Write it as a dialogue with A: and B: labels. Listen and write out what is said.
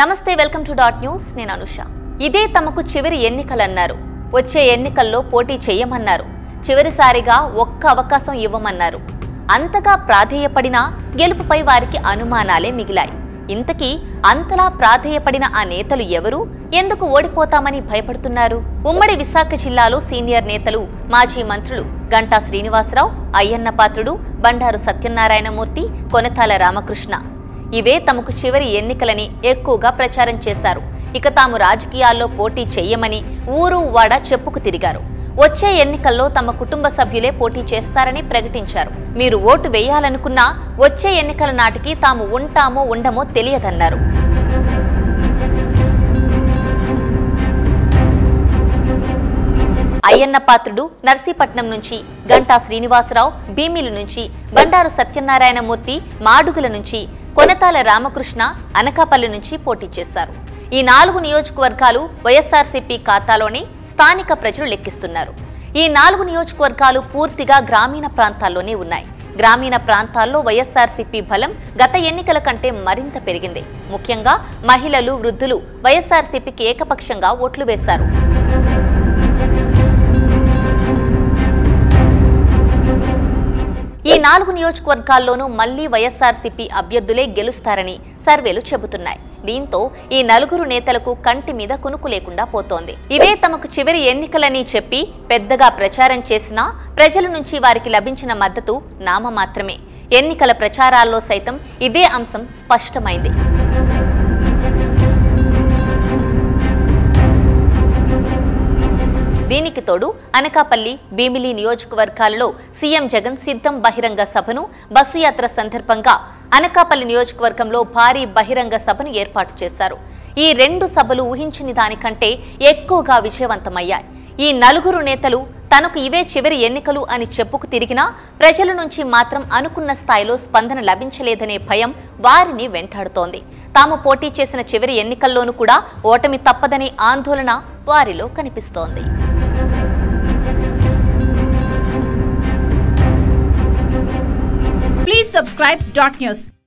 A: నమస్తే welcome to dot news నేను అనుష ఇదే తమకు చివరి ఎన్నికలన్నారు వచ్చే ఎన్నికల్లో పోటీ చేయమన్నారు చివరిసారిగా ఒక్క అవకాశం ఇవ్వమన్నారు అంతగా ప్రాధేయపడినా గెలుపుపై వారికి అనుమానాలే మిగిలాయి ఇంతకీ అంతలా ప్రాధేయపడిన ఆ నేతలు ఎవరు ఎందుకు ఓడిపోతామని భయపడుతున్నారు ఉమ్మడి విశాఖ జిల్లాలో సీనియర్ నేతలు మాజీ మంత్రులు గంటా శ్రీనివాసరావు అయ్యన్న పాత్రుడు బండారు సత్యనారాయణమూర్తి కొనతాల రామకృష్ణ ఇవే తమకు చివరి ఎన్నికలని ఎక్కువగా ప్రచారం చేశారు ఇక తాము రాజకీయాల్లో పోటీ చెయ్యమని ఊరు వాడ చెప్పుకు తిరిగారు వచ్చే ఎన్నికల్లో తమ కుటుంబ సభ్యులే పోటీ చేస్తారని ప్రకటించారు మీరు ఓటు వేయాలనుకున్నా వచ్చే ఎన్నికల నాటికి తాము ఉంటామో ఉండమో తెలియదన్నారు అయ్యన్న పాత్రుడు నర్సీపట్నం నుంచి గంటా శ్రీనివాసరావు భీమిలి నుంచి బండారు సత్యనారాయణమూర్తి మాడుగుల నుంచి కొనతాల రామకృష్ణ అనకాపల్లి నుంచి పోటీ చేశారు ఈ నాలుగు నియోజకవర్గాలు వైఎస్ఆర్సీపీ ఖాతాలోనే స్థానిక ప్రజలు లెక్కిస్తున్నారు ఈ నాలుగు నియోజకవర్గాలు పూర్తిగా గ్రామీణ ప్రాంతాల్లోనే ఉన్నాయి గ్రామీణ ప్రాంతాల్లో వైఎస్ఆర్సీపీ బలం గత ఎన్నికల కంటే మరింత పెరిగింది ముఖ్యంగా మహిళలు వృద్ధులు వైఎస్ఆర్సీపీకి ఏకపక్షంగా ఓట్లు వేశారు ఈ నాలుగు నియోజకవర్గాల్లోనూ మళ్లీ వైఎస్ఆర్సీపీ అభ్యర్థులే గెలుస్తారని సర్వేలు చెబుతున్నాయి దీంతో ఈ నలుగురు నేతలకు కంటి మీద కునుకు లేకుండా పోతోంది ఇవే తమకు చివరి ఎన్నికలని చెప్పి పెద్దగా ప్రచారం చేసినా ప్రజల నుంచి వారికి లభించిన మద్దతు నామ మాత్రమే ఎన్నికల ప్రచారాల్లో సైతం ఇదే అంశం స్పష్టమైంది దీనికి తోడు అనకాపల్లి భీమిలి నియోజకవర్గాలలో సీఎం జగన్ సిద్ధం బహిరంగ సభను బస్సు యాత్ర సందర్భంగా అనకాపల్లి నియోజకవర్గంలో భారీ బహిరంగ సభను ఏర్పాటు చేశారు ఈ రెండు సభలు ఊహించిన దానికంటే ఎక్కువగా విజయవంతమయ్యాయి ఈ నలుగురు నేతలు తనకు ఇవే చివరి ఎన్నికలు అని చెప్పుకు తిరిగినా ప్రజల నుంచి మాత్రం అనుకున్న స్థాయిలో స్పందన లభించలేదనే భయం వారిని వెంటాడుతోంది తాము పోటీ చేసిన చివరి ఎన్నికల్లోనూ కూడా ఓటమి తప్పదనే ఆందోళన వారిలో కనిపిస్తోంది
B: Please subscribe Dot News.